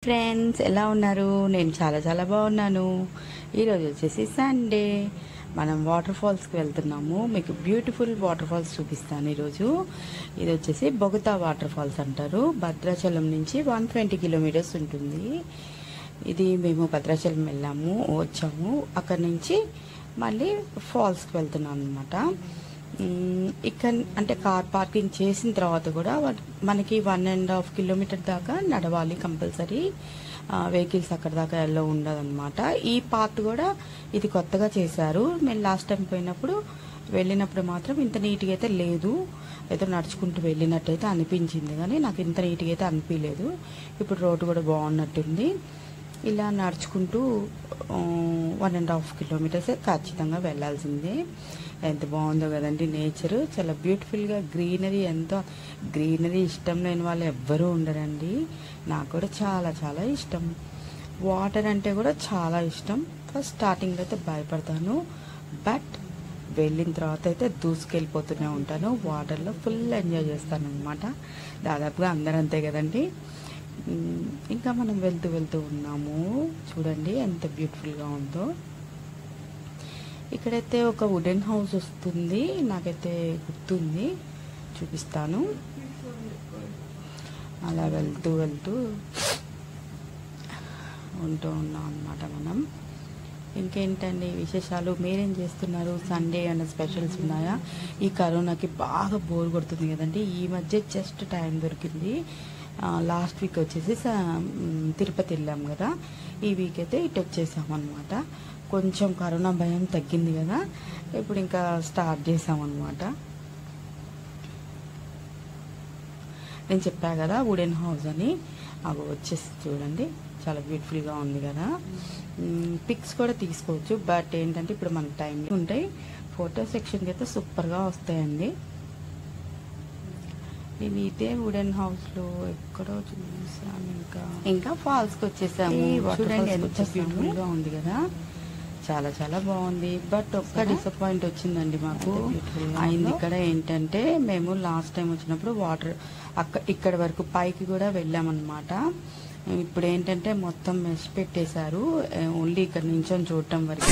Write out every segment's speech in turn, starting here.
Friends ఎలా ఉన్నారు నేను చాలా చాలా బాగున్నాను ఈరోజు వచ్చేసి సండే మనం వాటర్ ఫాల్స్కి వెళ్తున్నాము మీకు బ్యూటిఫుల్ వాటర్ ఫాల్స్ చూపిస్తాను ఈరోజు ఇది వచ్చేసి బొగతా వాటర్ ఫాల్స్ అంటారు భద్రాచలం నుంచి వన్ ట్వంటీ కిలోమీటర్స్ ఉంటుంది ఇది మేము భద్రాచలం వెళ్ళాము వచ్చాము అక్కడ నుంచి మళ్ళీ ఫాల్స్కి వెళ్తున్నాం అనమాట మ్మ్, ఇక్కడ అంటే కార్ పార్కింగ్ చేసిన తర్వాత కూడా వన్- మనకి వన్ అండ్ హాఫ్ కిలోమీటర్ దాకా నడవాలి కంపల్సరీ వెహికల్స్ అక్కడ దాకా ఎల్లో ఉండదన్నమాట ఈ పార్ట్ కూడా ఇది కొత్తగా చేశారు మేము లాస్ట్ టైం పోయినప్పుడు వెళ్ళినప్పుడు మాత్రం ఇంత నీట్గా అయితే లేదు ఏదో నడుచుకుంటూ వెళ్ళినట్టయితే అనిపించింది కానీ నాకు ఇంత నీట్గా అయితే అనిపించలేదు ఇప్పుడు రోడ్డు కూడా బాగున్నట్టుంది ఇలా నడుచుకుంటూ వన్ అండ్ హాఫ్ కిలోమీటర్స్ ఖచ్చితంగా వెళ్ళాల్సిందే ఎంత బాగుందో కదండి నేచర్ చాలా బ్యూటిఫుల్గా గ్రీనరీ ఎంతో గ్రీనరీ ఇష్టం లేని వాళ్ళు ఎవ్వరూ ఉండరండి నాకు కూడా చాలా చాలా ఇష్టం వాటర్ అంటే కూడా చాలా ఇష్టం ఫస్ట్ స్టార్టింగ్లో అయితే భయపడతాను బట్ వెళ్ళిన తర్వాత అయితే దూసుకెళ్ళిపోతూనే ఉంటాను వాటర్లో ఫుల్ ఎంజాయ్ చేస్తాను అనమాట దాదాపుగా అందరూ అంతే కదండి ఉమ్, ఇంకా మనం వెళ్తూ వెళ్తూ ఉన్నాము చూడండి ఎంత బ్యూటిఫుల్గా ఉందో ఇక్కడైతే ఒక వుడెన్ హౌస్ వస్తుంది నాకైతే గుర్తుంది చూపిస్తాను అలా వెళ్తూ వెళ్తూ ఉంటూ ఉన్నాం అన్నమాట మనం ఇంకేంటండి విశేషాలు మీరేం చేస్తున్నారు సండే అన్న స్పెషల్స్ ఉన్నాయా ఈ కరోనాకి బాగా బోర్ కొడుతుంది కదండి ఈ మధ్య జస్ట్ టైం దొరికింది లాస్ట్ వీక్ వచ్చేసి స- మ్, తిరుపతి వెళ్ళాం కదా ఈ వీక్ అయితే ఇటు వచ్చేసాం అనమాట కొంచెం కరోనా భయం తగ్గింది కదా ఇప్పుడు ఇంకా స్టార్ట్ చేసాం అనమాట నేను చెప్పా కదా వుడెన్ హౌస్ అని అవి వచ్చేసి చూడండి చాలా బ్యూటిఫుల్గా ఉంది కదా పిక్స్ కూడా తీసుకోవచ్చు బట్ ఏంటంటే ఇప్పుడు మనకు టైం ఉంటాయి ఫోటో సెక్షన్కి అయితే సూపర్గా వస్తాయండి నేను ఇదే వుడెన్ హౌస్ లో ఎక్కడో చూసాను ఇంకా ఇంకా ఫాల్స్ కి వచ్చేసాము ఈ water చూడండి falls కి ఎంత వచ్చేసాము. బ్యూటిఫుల్ గా ఉంది కదా చాలా చాలా బాగుంది బట్ ఒక్క కదా? డిసప్పాయింట్ వచ్చిందండి మాకు ఎంత beautiful గా అయింది ఉందో. ఇక్కడ ఏంటంటే మేము లాస్ట్ టైం వచ్చినప్పుడు వాటర్ అక్క ఇక్కడ వరకు పైకి కూడా వెళ్ళామన్నమాట ఇప్పుడు ఏంటంటే మొత్తం మెష్ పెట్టేశారు ఓన్లీ ఇక్కడ నించొని చూడటం వరకు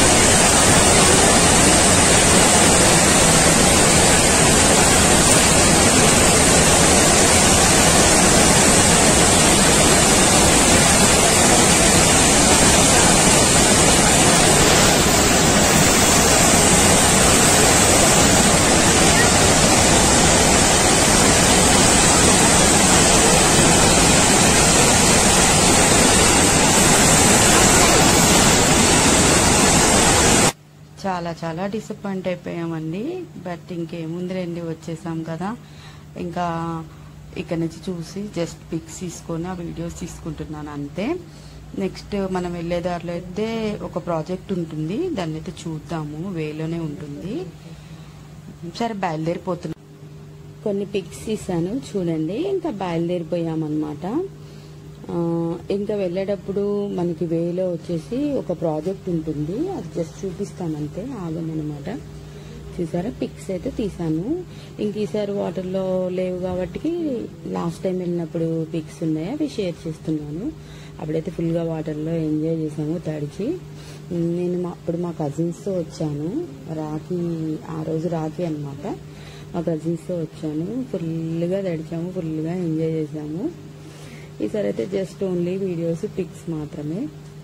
చాలా చాలా డిసప్పాయింట్ అయిపోయామండి బట్ ఇంకేముందిలేండి వచ్చేసాం కదా ఇంకా ఇక్కడ నుంచి చూసి జస్ట్ పిక్స్ తీసుకొని ఆ వీడియోస్ తీసుకుంటున్నాను అంతే నెక్స్ట్ మనం వెళ్ళే దారిలో అయితే ఒక ప్రాజెక్ట్ ఉంటుంది దాన్ని అయితే చూద్దాము వేలోనే ఉంటుంది సరే బయలుదేరిపోతున్నాం కొన్ని పిక్స్ తీసాను చూడండి ఇంకా బయలుదేరిపోయామన్నమాట ఆ, ఇంకా వెళ్ళేటప్పుడు మనకి వేలో వచ్చేసి ఒక ప్రాజెక్ట్ ఉంటుంది అది జస్ట్ చూపిస్తానంతే ఆగమనమాట చూసారా పిక్స్ అయితే తీసాను ఇంక ఈసారి వాటర్లో లేవు కాబట్టి లాస్ట్ టైం వెళ్ళినప్పుడు పిక్స్ ఉన్నాయి అవి షేర్ చేస్తున్నాను అప్పుడైతే ఫుల్గా వాటర్లో ఎంజాయ్ చేసాము తడిచి నేను మా అప్పుడు మా కజిన్స్తో వచ్చాను రాఖీ ఆ రోజు రాఖీ అనమాట మా కజిన్స్తో వచ్చాను ఫుల్గా తడిచాము ఫుల్గా ఎంజాయ్ చేసాము ఈసారి అయితే జస్ట్ ఓన్లీ వీడియోస్ పిక్స్ మాత్రమే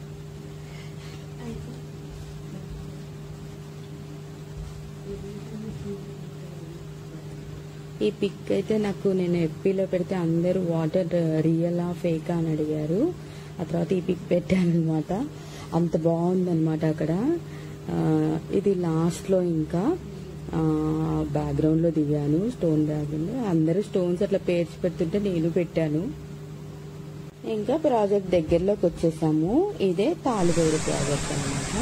ఈ పిక్ అయితే నాకు నేను ఎఫ్పీలో పెడితే అందరూ వాటర్ రియలా ఫేకా అని అడిగారు ఆ తర్వాత ఈ పిక్ పెట్టాను అనమాట అంత బాగుందన్నమాట అక్కడ ఆ, ఇది లాస్ట్లో ఇంకా బ్యాక్గ్రౌండ్లో దిగాను స్టోన్ బ్యాగ్రౌండ్ అందరూ స్టోన్స్ అట్లా పేర్చి పెడుతుంటే నేను పెట్టాను ఇంకా ప్రాజెక్ట్ దగ్గరలోకి వచ్చేసాము ఇదే తాళిగోడు ప్రాజెక్ట్ అనమాట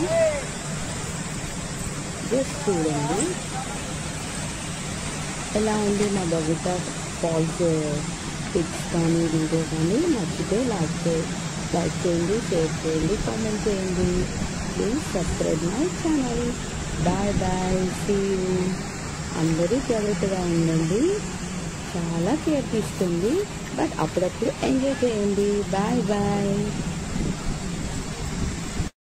జస్ట్ చూడండి ఎలా ఉంది మా బబిత ఫాల్స్ పిక్స్ కానీ వీడియో కానీ నచ్చితే లైక్ చే లైక్ చేయండి షేర్ చేయండి కామెంట్ చేయండి please subscribe my channel bye bye see అందరూ జాగ్రత్తగా ఉండండి చాలా చాలా కేర్ తీస్తుంది బట్ అప్పుడప్పుడు ఎంజాయ్ చేయండి బాయ్ బాయ్